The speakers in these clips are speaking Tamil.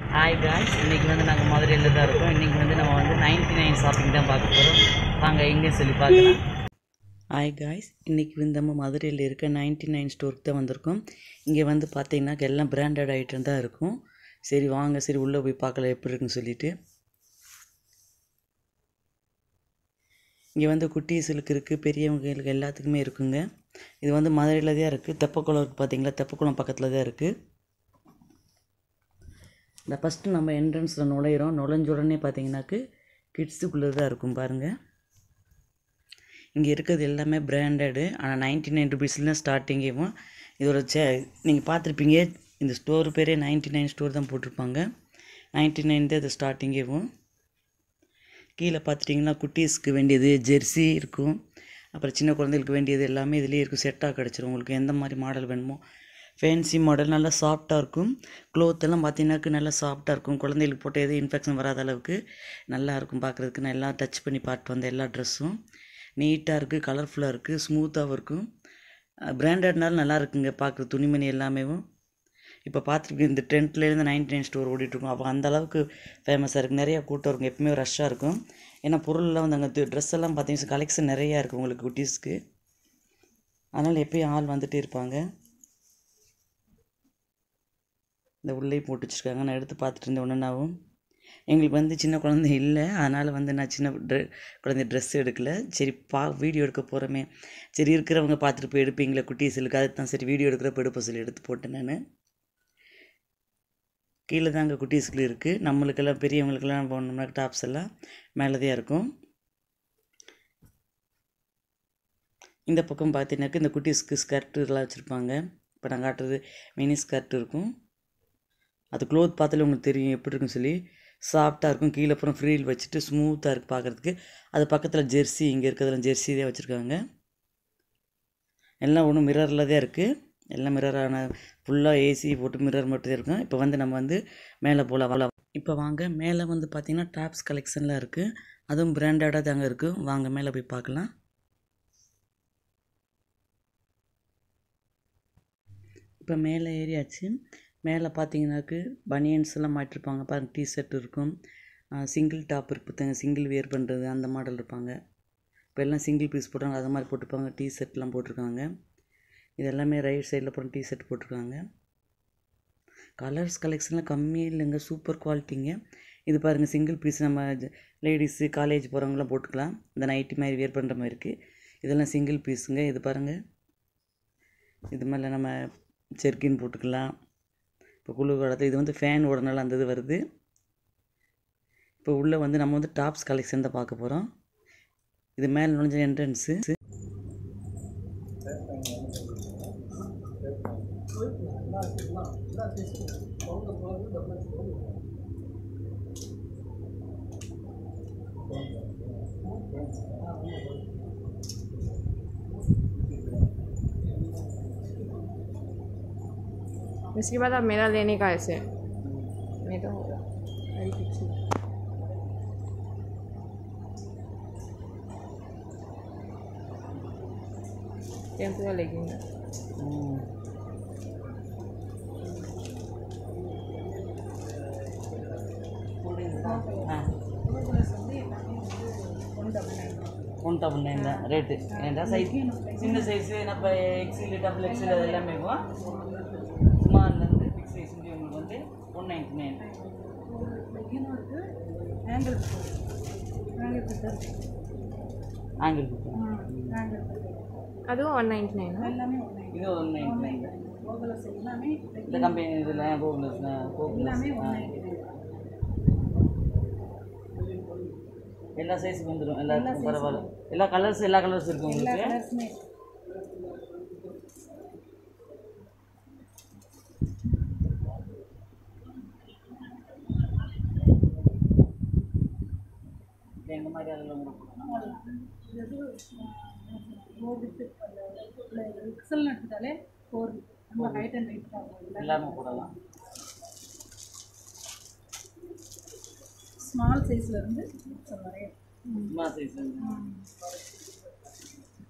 ஹாய் காய்ஸ் இன்றைக்கி வந்து நாங்கள் மதுரையில் தான் இருக்கோம் இன்றைக்கி வந்து நம்ம வந்து நைன்டி நைன் ஷாப்பிங் தான் பார்க்க போகிறோம் வாங்க எங்கேயும் சொல்லி பார்க்கலாம் ஹாய் காய்ஸ் இன்றைக்கி வந்து நம்ம மதுரையில் இருக்க நைன்டி நைன் ஸ்டோருக்கு தான் வந்திருக்கோம் இங்கே வந்து பார்த்தீங்கன்னா எல்லாம் பிராண்டட் ஐட்டம் தான் இருக்கும் சரி வாங்க சரி உள்ளே போய் பார்க்கலாம் எப்படி இருக்குன்னு சொல்லிட்டு இங்கே வந்து குட்டீஸுக்கு இருக்குது பெரியவங்களுக்கு எல்லாத்துக்குமே இருக்குங்க இது வந்து மதுரையில் தான் இருக்குது தெப்பக்குளம் இருக்குது பார்த்தீங்களா தெப்பக்குளம் பக்கத்தில் தான் இருக்குது இந்த ஃபஸ்ட்டு நம்ம என்ட்ரன்ஸில் நுழையிறோம் நுழைஞ்ச உடனே பார்த்தீங்கன்னாக்கு கிட்ஸுக்குள்ளே தான் இருக்கும் பாருங்கள் இங்கே இருக்கிறது எல்லாமே பிராண்டடு ஆனால் நைன்டி நைன் ருபீஸில் தான் ஸ்டார்டிங்கேவும் இதோட சே நீங்கள் பார்த்துருப்பீங்க இந்த ஸ்டோர் பேரே நைன்டி நைன் ஸ்டோர் தான் போட்டிருப்பாங்க நைன்டி நைன் தான் இது ஸ்டார்டிங்கேவும் கீழே பார்த்துட்டிங்கன்னா குட்டீஸ்க்கு வேண்டியது ஜெர்சி இருக்கும் அப்புறம் சின்ன குழந்தைகளுக்கு வேண்டியது எல்லாமே இதுலேயே இருக்கும் செட்டாக கிடச்சிரும் உங்களுக்கு எந்த மாதிரி மாடல் வேணுமோ ஃபேன்சி மாடல் நல்லா சாஃப்டாக இருக்கும் க்ளோத் எல்லாம் பார்த்தீங்கன்னாக்கு நல்லா சாஃப்டாக இருக்கும் குழந்தைகளுக்கு போட்ட எதுவும் இன்ஃபெக்ஷன் வராத அளவுக்கு நல்லா இருக்கும் பார்க்குறதுக்கு நான் எல்லாம் டச் பண்ணி பார்த்து வந்த எல்லா ட்ரெஸ்ஸும் நீட்டாக இருக்குது கலர்ஃபுல்லாக இருக்குது ஸ்மூத்தாகவும் இருக்கும் பிராண்டட்னால நல்லா இருக்குங்க பார்க்குற துணிமணி எல்லாமேவும் இப்போ பார்த்துருக்கு இந்த டென்த்லேருந்து நைன்டி நைன் ஸ்டோர் ஓடிட்டுருக்கும் அப்போ அந்த அளவுக்கு ஃபேமஸாக இருக்குது நிறையா கூட்டம் இருக்கும் எப்பவுமே ரஷ்ஷாக இருக்கும் ஏன்னா பொருள்லாம் வந்து அங்கே ட்ரெஸ் எல்லாம் பார்த்தீங்கன்னா கலெக்ஷன் நிறையா இருக்குது உங்களுக்கு குட்டீஸ்க்கு அதனால் எப்பயும் ஆள் வந்துகிட்டே இருப்பாங்க இந்த உள்ளே போட்டு வச்சுருக்காங்க நான் எடுத்து பார்த்துட்டு இருந்தேன் ஒன்றுனாவும் எங்களுக்கு வந்து சின்ன குழந்தை இல்லை அதனால் வந்து நான் சின்ன ட்ரெ குழந்தை ட்ரெஸ் எடுக்கல சரி பா வீடியோ எடுக்க போகிறோமே சரி இருக்கிறவங்க பார்த்துட்டு போய் எடுப்பீங்களே குட்டீஸுக்கு அதுக்கு தான் சரி வீடியோ எடுக்கிறப்ப எடுப்ப சொல்லி எடுத்து போட்டேன் நான் கீழே தான் அங்கே குட்டீஸ்க்கு இருக்குது நம்மளுக்கெல்லாம் பெரியவங்களுக்கெல்லாம் போனோம்னா டாப்ஸ் எல்லாம் மேலே தான் இருக்கும் இந்த பக்கம் பார்த்தீங்கன்னாக்க இந்த குட்டீஸ்க்கு ஸ்கர்ட்டுலாம் வச்சுருப்பாங்க இப்போ நான் காட்டுறது மினி ஸ்கர்ட் இருக்கும் அது க்ளோத் பார்த்தாலே உங்களுக்கு தெரியும் எப்படி இருக்குன்னு சொல்லி சாஃப்டாக இருக்கும் கீழே அப்புறம் ஃப்ரீல் வச்சுட்டு ஸ்மூத்தாக இருக்குது பார்க்குறதுக்கு அது பக்கத்தில் ஜெர்சி இங்கே இருக்கிறதுல ஜெர்சி தான் வச்சுருக்காங்க எல்லாம் ஒன்றும் மிரரில் தான் இருக்குது எல்லாம் மிரரான ஃபுல்லாக ஏசி போட்டு மிரர் மட்டும் தான் இருக்கும் இப்போ வந்து நம்ம வந்து மேலே போகலாம் இப்போ வாங்க மேலே வந்து பார்த்திங்கன்னா டாப்ஸ் கலெக்ஷன்லாம் இருக்குது அதுவும் பிராண்டடாக தாங்க இருக்குது வாங்க மேலே போய் பார்க்கலாம் இப்போ மேலே ஏறியாச்சு மேலே பார்த்தீங்கன்னாக்கு பனியன்ஸ் எல்லாம் மாட்டிருப்பாங்க பாருங்க டிஷர்ட் இருக்கும் சிங்கிள் டாப் இருப்பாங்க சிங்கிள் வியர் பண்ணுறது அந்த மாடல் இருப்பாங்க இப்போ எல்லாம் சிங்கிள் பீஸ் போட்டாங்க அது மாதிரி போட்டிருப்பாங்க டிஷர்ட்லாம் போட்டிருக்காங்க இது எல்லாமே ரைட் சைடில் போகிற டிஷர்ட் போட்டிருக்காங்க கலர்ஸ் கலெக்ஷன்லாம் கம்மி இல்லைங்க சூப்பர் குவாலிட்டிங்க இது பாருங்கள் சிங்கிள் பீஸ் நம்ம லேடிஸு காலேஜ் போகிறவங்களாம் போட்டுக்கலாம் இந்த நைட்டி மாதிரி வியர் பண்ணுற மாதிரி இருக்குது இதெல்லாம் சிங்கிள் பீஸுங்க இது பாருங்கள் இது மேலே நம்ம செர்கின் போட்டுக்கலாம் இப்போ குளிர் காலத்தில் இது வந்து ஃபேன் ஓடனால அந்த இது வருது இப்போ உள்ளே வந்து நம்ம வந்து டாப்ஸ் கலெக்ஷன் தான் பார்க்க போகிறோம் இது மேலே நுழைஞ்ச என்ட்ரன்ஸு इसके बाद अब मेरा लेने का ऐसे नहीं तो होगा अरे कुछ नहीं। टेम्पो का लेगिंग ஒன் டபுள் நைன் தான் ரேட்டு ஏன்டா சைஸ் சின்ன சைஸு நம்ம எக்ஸில் டபுள் எக்ஸில் அது எல்லாமே இருக்கும் ஸ்மால்லேருந்து பிக் சைஸ் உங்களுக்கு வந்து ஒன் நைன்டி நைன் ஆங்கிள் அதுவும் ஒன் நைன்டி நைன் இது ஒன் நைன்டி நைன் இந்த கம்பெனி இதில் கோகுலஸ் கோகுலஸ் எல்லா சைஸுக்கு வந்துடும் எல்லாத்துக்கும் பரவாயில்ல எல்லா கலர்ஸ் எல்லா கலர்ஸ் இருக்கும் உங்களுக்கு எந்த மாதிரி அதில் உங்களுக்கு எக்ஸல் எடுத்துட்டாலே ஃபோர் நம்ம ஹைட் அண்ட் வெயிட் ஆகும் எல்லாமே போடலாம் ஸ்மால் சைஸ்ல இருந்து எக்ஸல் வரைய சும்மா சைஸ்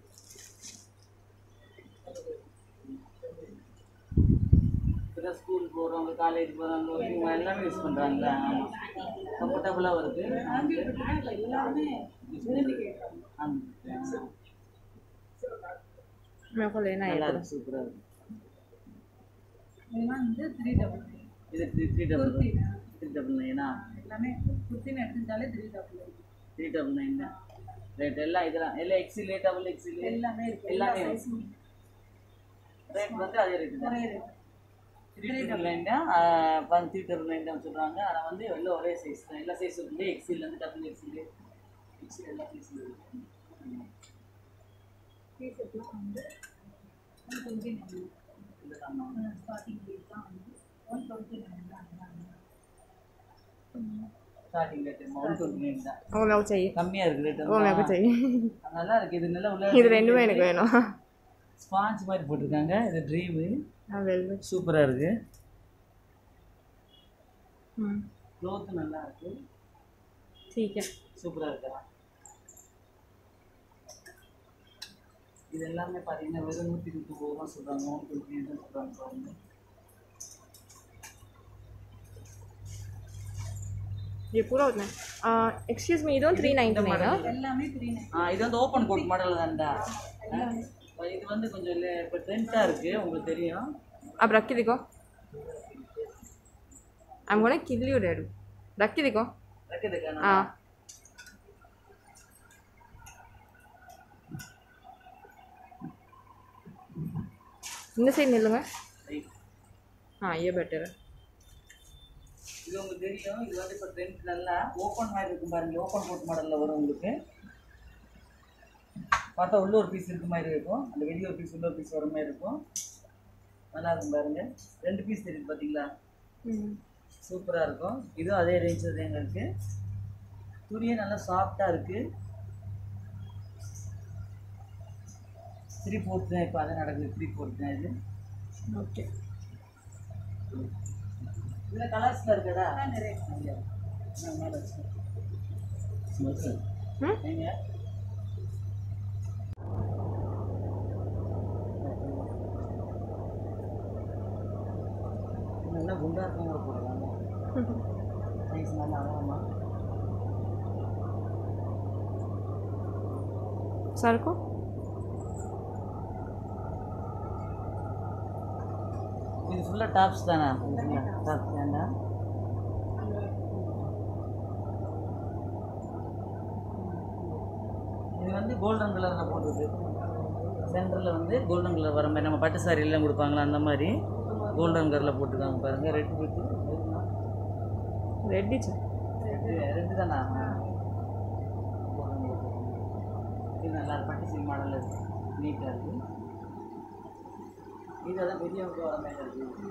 ஸ்கூல் போகிறவங்க காலேஜ் போகிறவங்க இவங்க எல்லாமே யூஸ் பண்ணுறாங்களா ஆமாம் கம்ஃபர்டபுளாக வருது இப்போ எல்லாருமே விரும்பி கேட்குறாங்க ஆமாம் मेरे को लेना है நல்லா இருக்கு சூப்பராக இருக்கு இதெல்லாம் வந்து த்ரீ டபுள் நைன் இது three three double kurti three double நைனா எல்லாமே குர்த்தின்னு எடுத்துட்டாலே three double nine three double nine தான் ரேட் எல்லாம் இதெல்லாம் எல்லாம் எக்ஸில் டபுள் எக்ஸில் எல்லாமே இருக்கு எல்லா எல்லாமே சைஸும் ரேட் வந்து அதே ரேட்டு தான் ஒரே ரேட் த்ரீ டபுள் நைன் தான் வந்து த்ரீ டபுள் நைன் தான் சொல்கிறாங்க ஆனால் வந்து எல்லாம் ஒரே சைஸ் தான் எல்லா சைஸும் இருக்குது எக்ஸிலேருந்து டபுள் எக்ஸில் எக்ஸில் எல்லா சைஸும் இருக்குது டிஷர்ட்லாம் வந்து ஒன் டுவெண்ட்டி நைன் இதுதான் ஸ்டார்டிங் ரேட் தான் வந்து ஒன் டுவெண்ட்டி நைன் தான் starting rate one twenty nine தான் वो मेरे को चाहिए கம்மியாக இருக்குது ரேட் वो मेरे को चाहिए நல்லா இருக்குது இது நல்லா உள்ள இது ரெண்டுமே எனக்கு வேணும் ஸ்பாஞ்ச் மாதிரி போட்டிருக்காங்க இது ட்ரீமு हाँ वेलवेट சூப்பராக இருக்குது हम्म க்ளோத்து நல்லா இருக்குது ठीक है சூப்பராக இருக்கலாம் இது எல்லாமே பார்த்தீங்கன்னா வெறும் நூற்றி முப்பது ரூபா தான் சொல்கிறாங்க ஒன் டுவெண்ட்டி தான் சொல்கிறாங்க பாருங்க ये पूरा उतना है एक्सक्यूज मी इधर थ्री नाइन्टी नाइन எல்லாமே த்ரீ நைன் ஆ இது வந்து ஓப்பன் கோட் மாடல் தான்டா இது வந்து கொஞ்சம் இல்லை இப்போ ட்ரெண்டாக இருக்குது உங்களுக்கு தெரியும் अब रख के देखो I am gonna kill you dad रख के देखो இருக்குதுக்கா हाँ இந்த சைடு நில்லுங்க हाँ ये बेटर है இது உங்களுக்கு தெரியும் இது வந்து இப்போ ட்ரெண்ட் நல்லா ஓப்பன் மாதிரி இருக்கும் பாருங்க ஓப்பன் கோட் மாடலில் வரும் உங்களுக்கு பார்த்தா உள்ள ஒரு பீஸ் இருக்க மாதிரி இருக்கும் அந்த வெளியே ஒரு பீஸ் உள்ள ஒரு பீஸ் வர மாதிரி இருக்கும் நல்லா இருக்கும் பாருங்க ரெண்டு பீஸ் தெரியுது பார்த்தீங்களா சூப்பராக இருக்கும் இதுவும் அதே ரேஞ்ச் தான் எங்களுக்கு துணியே நல்லா சாஃப்டாக இருக்குது த்ரீ ஃபோர்த் தான் இப்போ அதான் நடக்குது த்ரீ ஃபோர்த் தான் இது ஓகே இதில் கலர்ஸில் இருக்கடா நிறைய இங்க. நான் மேல வச்சுக்கிறேன். ம் ஏங்க? நல்லா குண்டா இருக்கவங்க போடலாம் சைஸ் நல்லா ஆகாமா सर को இது ஃபுல்லாக டாப்ஸ் தானே டாப்ஸ் தானே இது வந்து கோல்டன் கலரில் போட்டுருக்கு சென்டரில் வந்து கோல்டன் கலர் வர மாதிரி நம்ம பட்டு சாரி எல்லாம் கொடுப்பாங்களா அந்த மாதிரி கோல்டன் கலரில் போட்டிருக்காங்க பாருங்கள் ரெட் விட்டு रेडी छ ரெண்டு தானா இது நல்லா இருக்கு. பட்டு சில் மாடலில் இருக்கு நீட்டாக இருக்கு இது அதான் பெரியவங்க வர மாதிரி இருக்கு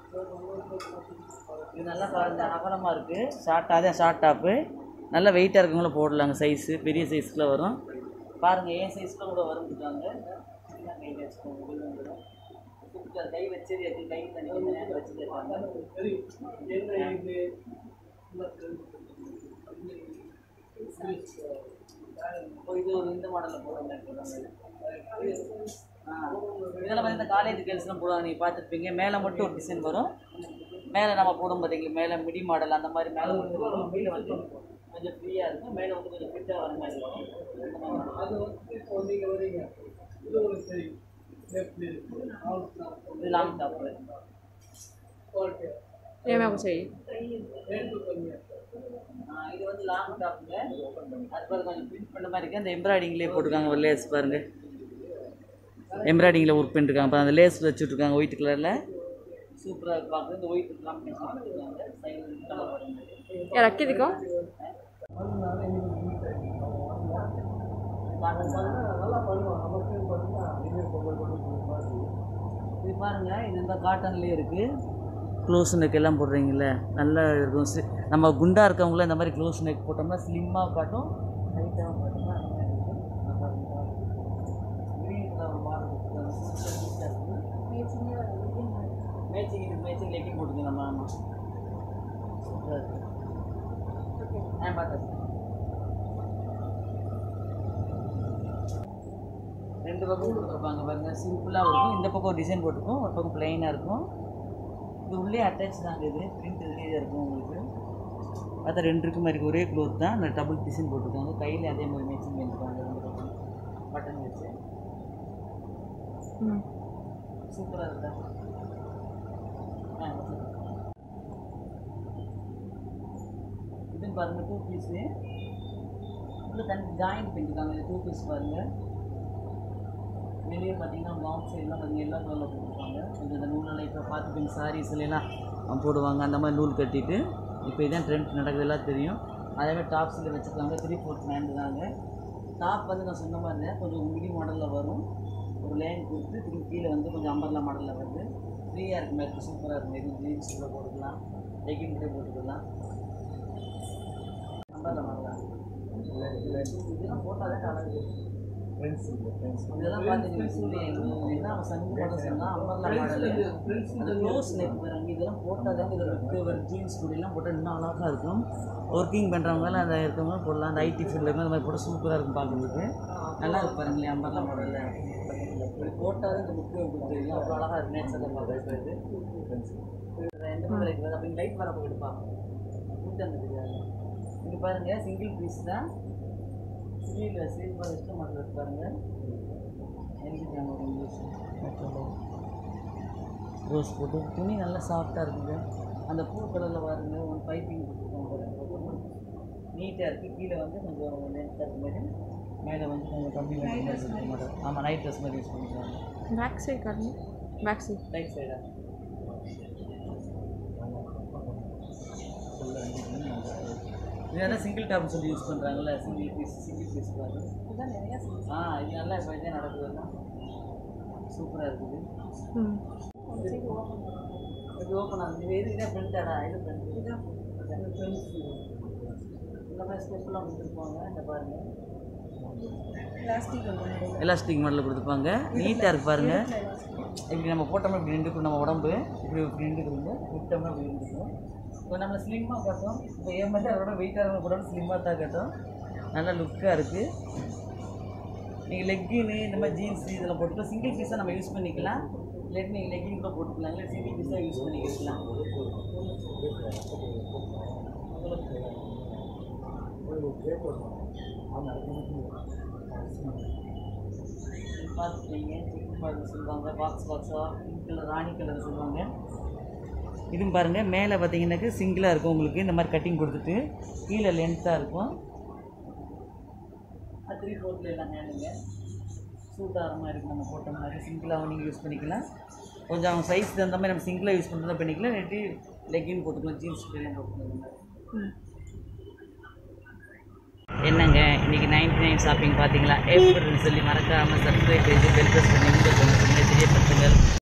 இது நல்லா பாருங்க அகலமாக இருக்குது ஷார்ட் அதே ஷார்ட் டாப்பு நல்லா வெயிட்டாக இருக்கவங்களும் போடலாங்க சைஸு பெரிய சைஸ்க்குள்ள வரும் பாருங்கள் ஏன் சைஸ்க்குள்ள கூட வரும்னுட்டாங்க கை வச்சுக்கோங்க கை வச்சது எது கை தண்ணி வச்சு இப்போ இது ஒரு இந்த மாடலில் போடுறாங்க ஆ இதெல்லாம் வந்து இந்த காலேஜ் கேர்ள்ஸ்லாம் போடுவாங்க நீங்கள் பார்த்துருப்பீங்க மேலே மட்டும் ஒரு டிசைன் வரும் மேலே நம்ம போடும் பார்த்தீங்களா மேலே மிடி மாடல் அந்த மாதிரி மேலே மட்டும் வரும் கீழே வந்து கொஞ்சம் ஃப்ரீயாக இருக்கும் மேலே வந்து கொஞ்சம் ஃபிட்டாக வர மாதிரி இருக்கும் அது வந்து இது லாங் டாப்பு ये मेरे को चाहिए ஆ, இது வந்து லாங் டாப்புங்க அது பாருங்க கொஞ்சம் பிரிண்ட் பண்ண மாதிரி இருக்கு அந்த எம்ப்ராய்டிங்லேயே போட்டிருக்காங்க ஒரு லேஸ் பாருங்க எம்ப்ராய்டிங்கில் ஒர்க் பண்ணிருக்காங்க பாருங்க அந்த லேஸ் வச்சுட்ருக்காங்க ஒயிட் கலரில் சூப்பராக இருக்கு பார்க்குறது இந்த ஒயிட் காம்பினேஷன் பண்ணிருக்காங்க சைடு கலர் வரும் ये रख के देखो இது பாருங்க இது இந்த காட்டன்லேயே இருக்குது க்ளோஸ் நெக் எல்லாம் போடுறீங்கல்ல நல்லா இருக்கும் சி- நம்ம குண்டா இருக்கவங்கள இந்த மாதிரி க்ளோஸ் நெக் போட்டோம்னா ஸ்லிம்மாக காட்டும் ஹைட்டாகவும் காட்டும்னா அந்த மாதிரி இருக்கும் இந்த பாருங்க. Green color border கொடுத்துருக்காங்க. மேட்சிங் இது மேட்சிங் லெக்கிங் போட்டுங்க நம்ம ஆமாம் சூப்பராக இருக்கு ஆ பார்த்தேன் ரெண்டு பக்கம் கொடுத்துருப்பாங்க பாருங்க சிம்பிளாக இருக்கும் இந்த பக்கம் ஒரு டிசைன் போட்டிருக்கும் ஒரு பக்கம் பிளைனாக இருக்கும் இது உள்ளே அட்டாச் தாங்க இது பிரிண்ட் இதுலேயே இருக்கும் உங்களுக்கு பார்த்தா ரெண்டு இருக்கு மாதிரி ஒரே க்ளோத் தான் அந்த டபுள் டிசைன் போட்டிருக்காங்க கையில் அதே மாதிரி மேட்சிங் பண்ணிருக்காங்க ரெண்டு பக்கம் பட்டன் வச்சு ம் சூப்பராக இருக்கா ஆ இது பாருங்க டூ பீஸு உள்ள தனி ஜாயிண்ட் பண்ணிருக்காங்க இது டூ பீஸ் பாருங்க வெளியே பார்த்தீங்கன்னா லாங் சைட்லாம் பார்த்தீங்கன்னா எல்லா கலரில் போட்டிருப்பாங்க கொஞ்சம் இந்த நூலெல்லாம் இப்போ பார்த்துப்பீங்க சாரீஸ்லாம் போடுவாங்க அந்த மாதிரி நூல் கட்டிட்டு இப்போ இதான் ட்ரெண்ட் நடக்குது எல்லாம் தெரியும் அதே மாதிரி டாப்ஸில் வச்சுருக்காங்க த்ரீ ஃபோர்த் நைன் தாங்க டாப் வந்து நான் சொன்ன மாதிரி தான் கொஞ்சம் மிடி மாடலில் வரும் ஒரு லைன் கொடுத்து திரும்பி கீழே வந்து கொஞ்சம் அம்பர்லா மாடலில் வருது ஃப்ரீயாக இருக்கு மாதிரி சூப்பராக இருக்கும் இது ஜீன்ஸில் போட்டுக்கலாம் லெகின் கூட போட்டுக்கலாம் அம்பர்லா மாடலாக இதெல்லாம் போட்டால் தான் அழகு இதெல்லாம் பார்த்தீங்கன்னா என்ன அவன் சங்கு போட சொன்னால் அம்பர்லா மாடல் அந்த க்ளோஸ் நெக் பாருங்க இதெல்லாம் போட்டால் தான் இதில் லுக்கு வரும் ஜீன்ஸ் கூடலாம் போட்டால் இன்னும் அழகாக இருக்கும் ஒர்க்கிங் பண்ணுறவங்களாம் அந்த இருக்கவங்க போடலாம் அந்த ஐடி ஃபீல்டில் அந்த மாதிரி போட்டால் சூப்பராக இருக்கும் பார்க்குறதுக்கு நல்லா இருக்கு பாருங்களேன் அம்பர்லா மாடலில் இப்படி போட்டால் இந்த லுக்கு உங்களுக்கு தெரியும் அவ்வளோ அழகாக இருக்கு நேச்சரில் பார்க்குறது ரெண்டு பேர் இருக்குது அப்படி லைட் வர போயிட்டு பார்ப்போம் கூட்டம் அந்த தெரியாது இங்கே பாருங்க சிங்கிள் பீஸ் தான் சிவில் சீல் இஷ்டம் பண்ணுறது பாருங்க எழுதிட்டாங்க ஒரு இங்கிலீஷ் ரோஸ் போட்டு துணி நல்லா சாஃப்டாக இருக்குங்க அந்த பூ கலரில் பாருங்க ஒரு பைப்பிங் கொடுத்துருக்காங்க நீட்டாக இருக்குது கீழே வந்து கொஞ்சம் லென்த்தாக இருக்க மாதிரி மேலே வந்து கொஞ்சம் கம்மி இருக்க மாட்டோம் ஆமாம் நைட் ட்ரெஸ் மாதிரி யூஸ் பண்ணிக்கலாம் பேக் சைடு காட்டுங்க பேக் சைடு ரைட் சைடா இதெல்லாம் சிங்கிள் டாப் சொல்லி யூஸ் பண்ணுறாங்கல்ல சிங்கிள் பீஸ் சிங்கிள் பீஸ் பாரு ஆ இது நல்லா இப்போ இதே நடக்குதுன்னா சூப்பராக இருக்குது ம் இது ஓப்பன் ஆகுது இது இதே பிரிண்டடா இது பிரிண்ட் இந்த மாதிரி ஸ்டெப்லாம் கொடுத்துருப்பாங்க இந்த பாருங்க எலாஸ்டிக் மாடலில் கொடுத்துருப்பாங்க நீட்டாக இருக்கு பாருங்க இப்படி நம்ம போட்டோம்னா இப்படி நின்றுக்கும் நம்ம உடம்பு இப்படி இப்படி நின்றுக்குங்க விட்டோம்னா இப்படி நின்றுக்கும் இப்போ நம்ம ஸ்லிம்மாக காட்டும் இப்போ என் மாதிரி அதோட வெயிட்டாக இருக்க கூட ஸ்லிம்மாக தான் காட்டும் நல்ல லுக்காக இருக்குது நீங்கள் லெக்கின்னு இந்த மாதிரி ஜீன்ஸ் இதெல்லாம் போட்டுக்கலாம் சிங்கிள் பீஸாக நம்ம யூஸ் பண்ணிக்கலாம் இல்லாட்டி நீங்கள் லெக்கின் கூட போட்டுக்கலாம் இல்லை சிங்கிள் பீஸாக யூஸ் பண்ணிக்கலாம் பார்த்துட்டீங்க சிக்கன் பார்த்து சொல்லுவாங்க பாக்ஸ் பாக்ஸாக பிங்க் கலர் ராணி கலர் சொல்லுவாங்க இதுவும் பாருங்கள் மேலே பார்த்தீங்கன்னாக்க சிங்கிளாக இருக்கும் உங்களுக்கு இந்த மாதிரி கட்டிங் கொடுத்துட்டு கீழே லென்த்தாக இருக்கும் த்ரீ ஃபோர்த்தில் எல்லாம் ஹேண்டுங்க சூட் ஆகிற மாதிரி இருக்கும் நம்ம போட்ட மாதிரி சிங்கிளாகவும் நீங்கள் யூஸ் பண்ணிக்கலாம் கொஞ்சம் அவங்க சைஸ் தகுந்த மாதிரி நம்ம சிங்கிளாக யூஸ் பண்ணுறதா பண்ணிக்கலாம் இல்லாட்டி லெக்கின் போட்டுக்கலாம் ஜீன்ஸ் பேரையும் போட்டுக்கலாம் இந்த மாதிரி ம் என்னங்க இன்னைக்கு நைன்டி நைன் ஷாப்பிங் பார்த்தீங்களா எப்படி சொல்லி மறக்காமல் சப்ஸ்கிரைப் செய்து பெல் ப்ரெஸ் பண்ணி உங்கள் சொந்தங்களை தெரியப்படுத்துங்கள்